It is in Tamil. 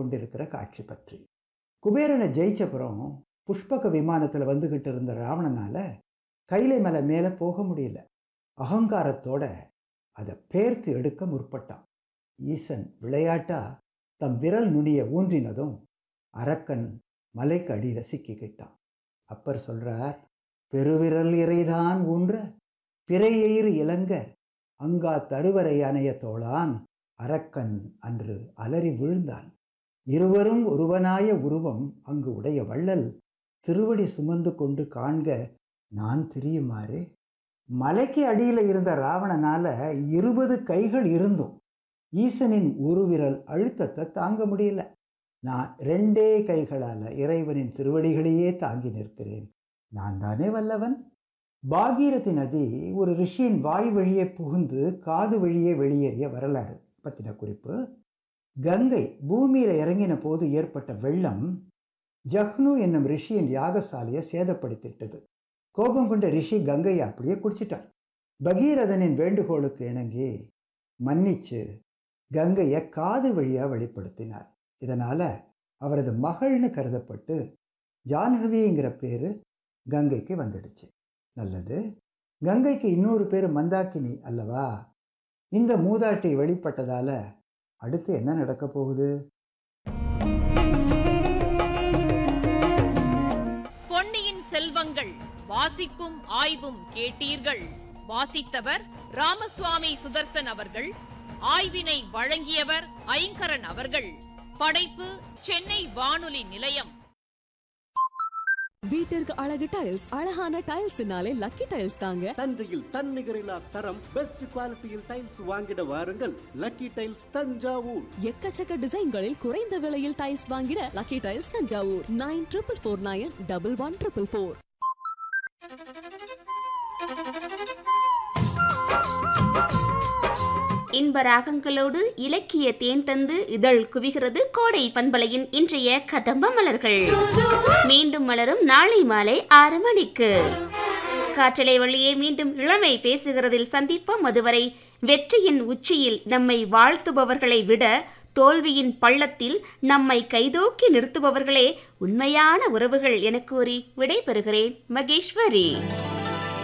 கொண்டிருக்கிற காட்சி பற்றி குபேரனை ஜெயிச்சப்புறம் புஷ்பக விமானத்தில் வந்துக்கிட்டு இருந்த ராவணனால கைலை மலை மேலே போக முடியல அகங்காரத்தோட அதை பேர்த்து எடுக்க முற்பட்டான் ஈசன் விளையாட்டா தம் விரல் நுனிய ஊன்றினதும் அரக்கன் மலைக்கு அடியில் சிக்கிக்கிட்டான் அப்பர் சொல்றார் பெருவிரல் இறைதான் ஊன்ற பிறையெயிறு இலங்க அங்கா தருவரை அணைய தோளான் அரக்கன் அன்று அலறி விழுந்தான் இருவரும் ஒருவனாய உருவம் அங்கு உடைய வள்ளல் திருவடி சுமந்து கொண்டு காண்க நான் திரியுமாறு மலைக்கு அடியில் இருந்த ராவணனால இருபது கைகள் இருந்தும் ஈசனின் ஒரு விரல் அழுத்தத்தை தாங்க முடியல நான் ரெண்டே கைகளால் இறைவனின் திருவடிகளையே தாங்கி நிற்கிறேன் நான் தானே வல்லவன் பாகீரதி நதி ஒரு ரிஷியின் வாய் வழியே புகுந்து காது வழியே வெளியேறிய வரலாறு பற்றின குறிப்பு கங்கை பூமியில் இறங்கின போது ஏற்பட்ட வெள்ளம் ஜஹ்னு என்னும் ரிஷியின் யாகசாலையை சேதப்படுத்திட்டது கோபம் கொண்ட ரிஷி கங்கையை அப்படியே குடிச்சிட்டார் பகீரதனின் வேண்டுகோளுக்கு இணங்கி மன்னிச்சு கங்கையை காது வழியாக வெளிப்படுத்தினார் இதனால் அவரது மகள்னு கருதப்பட்டு ஜான்ஹவிங்கிற பேர் கங்கைக்கு வந்துடுச்சு நல்லது கங்கைக்கு இன்னொரு பேர் மந்தாக்கினி அல்லவா இந்த மூதாட்டி வெளிப்பட்டதால் அடுத்து என்ன நடக்க போகுது பொன்னியின் செல்வங்கள் வாசிப்பும் ஆய்வும் கேட்டீர்கள் வாசித்தவர் ராமசுவாமி சுதர்சன் அவர்கள் ஆய்வினை வழங்கியவர் ஐங்கரன் அவர்கள் படைப்பு சென்னை வானொலி நிலையம் வீட்டிற்கு அழகு டைல்ஸ் அழகான டைல்ஸ்னாலே லக்கி டைல்ஸ் தாங்க தஞ்சையில் தன்னிகரில்லா தரம் பெஸ்ட் குவாலிட்டியில் டைல்ஸ் வாங்கிட வாருங்கள் லக்கி டைல்ஸ் தஞ்சாவூர் எக்கச்சக்க டிசைன்களில் குறைந்த விலையில் டைல்ஸ் வாங்கிட lucky tiles Thanjavur nine triple four nine double one triple four இன்ப ராகங்களோடு இலக்கிய தேன் தந்து இதழ் குவிகிறது கோடை பண்பலையின் இன்றைய கதம்ப மலர்கள் மீண்டும் மலரும் நாளை மாலை ஆறு மணிக்கு காற்றலை வழியே மீண்டும் இளமை பேசுகிறதில் சந்திப்போம் அதுவரை வெற்றியின் உச்சியில் நம்மை வாழ்த்துபவர்களை விட தோல்வியின் பள்ளத்தில் நம்மை கைதூக்கி நிறுத்துபவர்களே உண்மையான உறவுகள் என கூறி விடைபெறுகிறேன் மகேஸ்வரி